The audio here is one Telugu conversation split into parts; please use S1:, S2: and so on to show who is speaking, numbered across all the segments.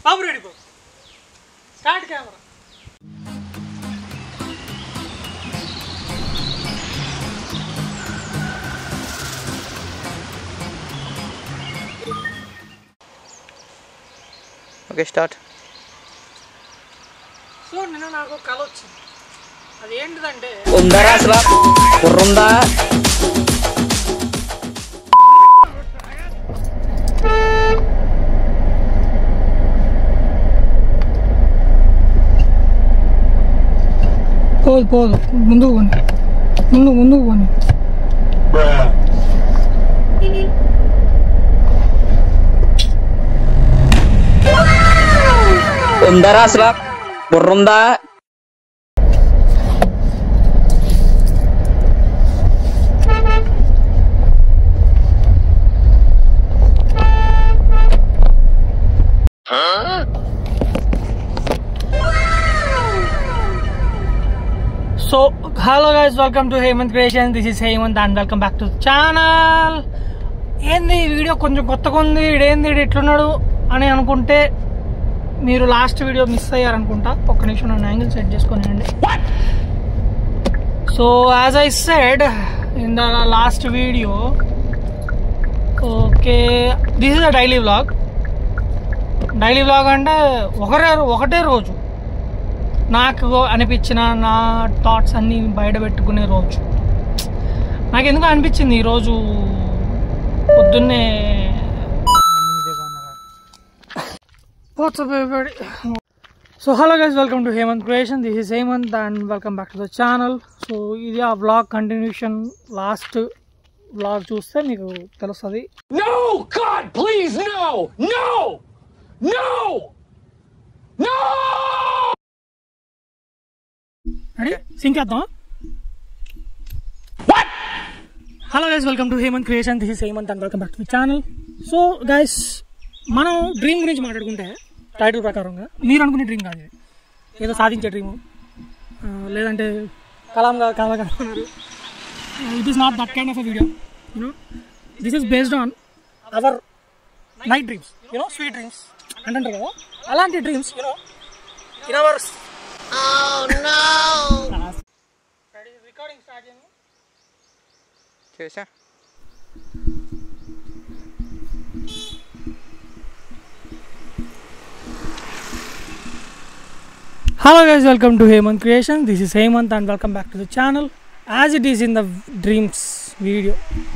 S1: బాబు రెడీ బాబు start camera
S2: okay start
S1: so నిన్న నాకు ఒక కళ వచ్చింది అది ఏంటిదంటే
S2: ఉందరా అసలు కుర్రుందా
S1: పోదు పోదు ముందుకు పోని ముందు ముందుకు పోని
S2: ఉందరా అసలు కుర్రుందా
S1: so hello guys welcome to Hemanth creation this is Hemanth and welcome back to channel ఏంది ఈ వీడియో కొంచెం కొత్తగా ఉంది ఇడేంది ఈడు ఎట్లున్నాడు అని అనుకుంటే మీరు లాస్ట్ వీడియో మిస్ అయ్యారనుకుంటా ఒక్క నిమిషం నన్ను యాంగిల్ సెట్ చేసుకునేయండి so as I said in the last video okay this is a daily vlog daily vlog అంటే ఒకరే ఒకటే రోజు నాకు అనిపించిన నా థాట్స్ అన్నీ బయట పెట్టుకునే రోజు నాకు ఎందుకు అనిపించింది ఈరోజు పొద్దున్నే so hello guys welcome to Hemanth creation this is Hemanth and welcome back to the channel so ఇది ఆ వ్లాగ్ కంటిన్యూషన్ లాస్ట్ వ్లాగ్ చూస్తే మీకు తెలుస్తుంది
S3: No! God, please, no! No! No! No!
S1: Ready sync చేద్దాం hello guys welcome to Hemanth creation this is Hemanth and welcome back to channel so guys మనం డ్రీమ్ గురించి మాట్లాడుకుంటే టైటిల్ ప్రకారంగా మీరు అనుకునే డ్రీమ్ కాదు ఇది. ఏదో సాధించే డ్రీము లేదంటే కలాంగా కళగా it is not that kind of a video you know this is based on our night dreams you know sweet dreams అంటారు కదా అలాంటి dreams you know in our recording start చేయండి
S2: చేసా
S1: Hello guys, welcome to Hemant Creation. This is Hemant and welcome back to the channel. As it is in the dreams video.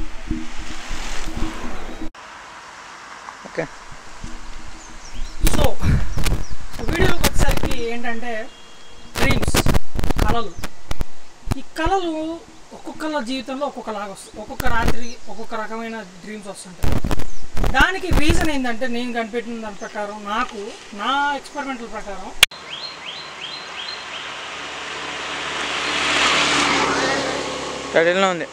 S2: Okay
S1: so వీడియోకి వచ్చేసరికి ఏంటంటే డ్రీమ్స్ కళలు ఈ కళలు ఒక్కొక్కళ్ళ జీవితంలో ఒక్కొక్కలాగా వస్తాయి ఒక్కొక్క రాత్రి ఒక్కొక్క రకమైన డ్రీమ్స్ వస్తుంటాయి దానికి రీజన్ ఏంటంటే నేను కనిపెట్టిన దాని ప్రకారం నాకు నా ఎక్స్పెరిమెంటల్ ప్రకారం
S2: టైటిల్లో ఉంది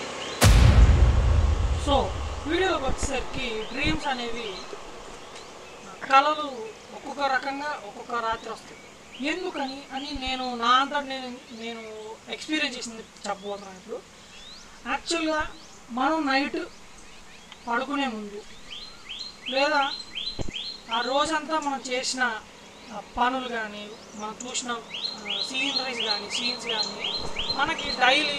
S1: సో వీడియోలోకి వచ్చేసరికి డ్రీమ్స్ అనేవి కళలు ఒక్కొక్క రకంగా ఒక్కొక్క రాత్రి వస్తాయి ఎందుకని అని నేను నా అంతా నేను నేను ఎక్స్పీరియన్స్ చేసింది చెప్పబోతున్నాను ఇప్పుడు యాక్చువల్గా మనం నైట్ పడుకునే ముందు లేదా ఆ రోజంతా మనం చేసిన ఆ పనులు కానీ మనం చూసిన సీనరీస్ కానీ సీన్స్ కానీ మనకి డైలీ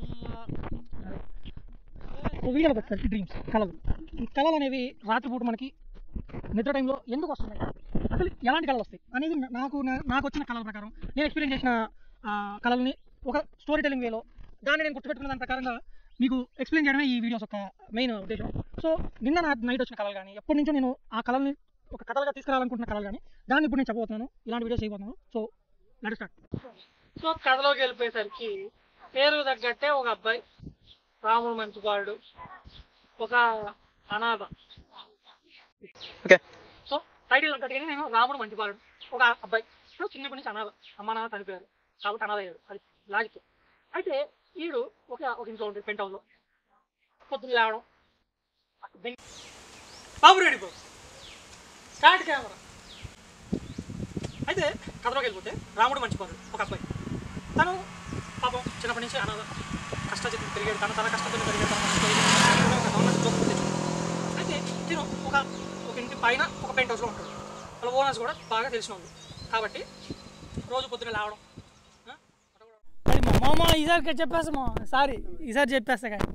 S1: వీడియోలో పెట్టారు డ్రీమ్స్ కళలు ఈ కళలు అనేవి రాత్రిపూట మనకి నిద్ర టైంలో ఎందుకు వస్తున్నాయి అసలు ఎలాంటి కళలు వస్తాయి అనేది నా- నాకు నా- నాకు వచ్చిన కళల ప్రకారం నేను ఎక్స్పీరియన్స్ చేసిన ఆ, కళల్ని ఒక స్టోరీ టెలింగ్ వేలో దాన్ని నేను గుర్తుపెట్టుకున్న దాని ప్రకారంగా మీకు ఎక్స్ప్లెయిన్ చేయడమే ఈ వీడియోస్ యొక్క మెయిన్ ఉద్దేశం సో నిన్న నా నైట్ వచ్చిన కళలు కానీ ఎప్పటి నుంచో నేను ఆ కళల్ని ఒక కథలుగా తీసుకురావాలనుకుంటున్న కళలు కానీ దాన్ని ఇప్పుడు నేను చెప్పబోతున్నాను ఇలాంటి వీడియోస్ చేయబోతున్నాను సో లెట్ స్టార్ట్ సో కథలోకి వెళ్ళిపోయేసరికి పేరు తగ్గట్టే ఒక అబ్బాయి రాముడు మంచివాడు ఒక అనాథ
S2: ఓకే
S1: సో టైటిల్ కట్టుకుని నేను రాముడు మంచివాడు ఒక అబ్బాయి సో చిన్నప్పటి నుంచి అనాథ అమ్మ నాన్న చనిపోయారు కాబట్టి అనాథ అయ్యాడు అది లాజిక్ అయితే వీడు ఒక ఒక ఇంట్లో ఉంటుంది పెంట్ హౌస్లో పొద్దున్న లేవడం బెంచ్- బాబు రెడీ బాబు స్టార్ట్ కెమెరా అయితే కథలోకి వెళ్ళిపోతే రాముడు మంచివాడు ఒక అబ్బాయి తను పాపం చిన్నప్పటి నుంచి అనాథ కష్టజీతం పెరిగాడు తన తన కష్టంతో పెరిగాడు తన కష్టంతో పెరిగాడు. ఒక గవర్నమెంట్ జాబ్ తెచ్చుకున్నాడు. అయితే తిను ఒక ఒక ఇంటి పైన ఒక పెంట్ హౌస్లో ఉంటాడు వాళ్ళ ఓనర్స్ కూడా బాగా తెలిసిన వాళ్ళు కాబట్టి రోజు పొద్దున లేవడం ఆ? మరి మా మామ ఈసారి చెప్పేస్తా మా సారీ ఈసారి చెప్పేస్తా కానీ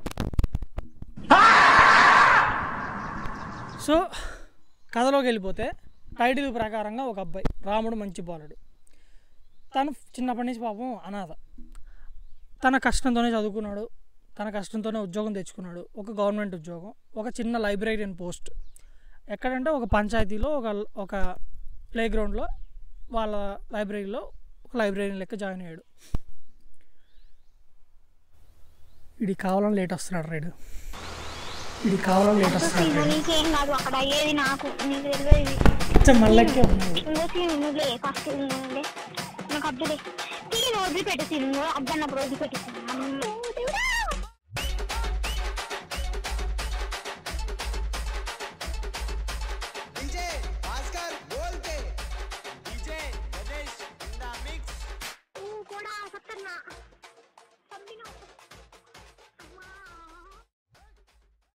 S1: సో కథలోకి వెళ్ళిపోతే టైటిల్ ప్రకారంగా ఒక అబ్బాయి రాముడు మంచి బాలుడు తను చిన్నప్పటి నుంచి పాపం అనాథ తన కష్టంతోనే చదువుకున్నాడు తన కష్టంతోనే ఉద్యోగం తెచ్చుకున్నాడు ఒక గవర్నమెంట్ ఉద్యోగం ఒక చిన్న లైబ్రరీయన్ పోస్ట్ ఎక్కడంటే ఒక పంచాయతీలో ఒక ఒక ప్లే గ్రౌండ్లో వాళ్ళ లైబ్రరీలో ఒక లైబ్రరీని లెక్క జాయిన్ అయ్యాడు ఇది కావాలని లేట్ వస్తున్నాడు రైడు ఇది కావాలని లేట్ వస్తున్నాడు
S4: సీను నీకేం కాదు అక్కడ అయ్యేది నాకు నీకు తెలియదు
S1: రైడు మళ్ళెక్కే ఉన్నాడు
S4: ఇంకో సీను నువ్వులే ఫస్ట్ నువ్వులే నాకు అబ్దులే సీను వదిలిపెట్టు సీను అద్దన్నప్పుడు వదిలిపెట్టు సీను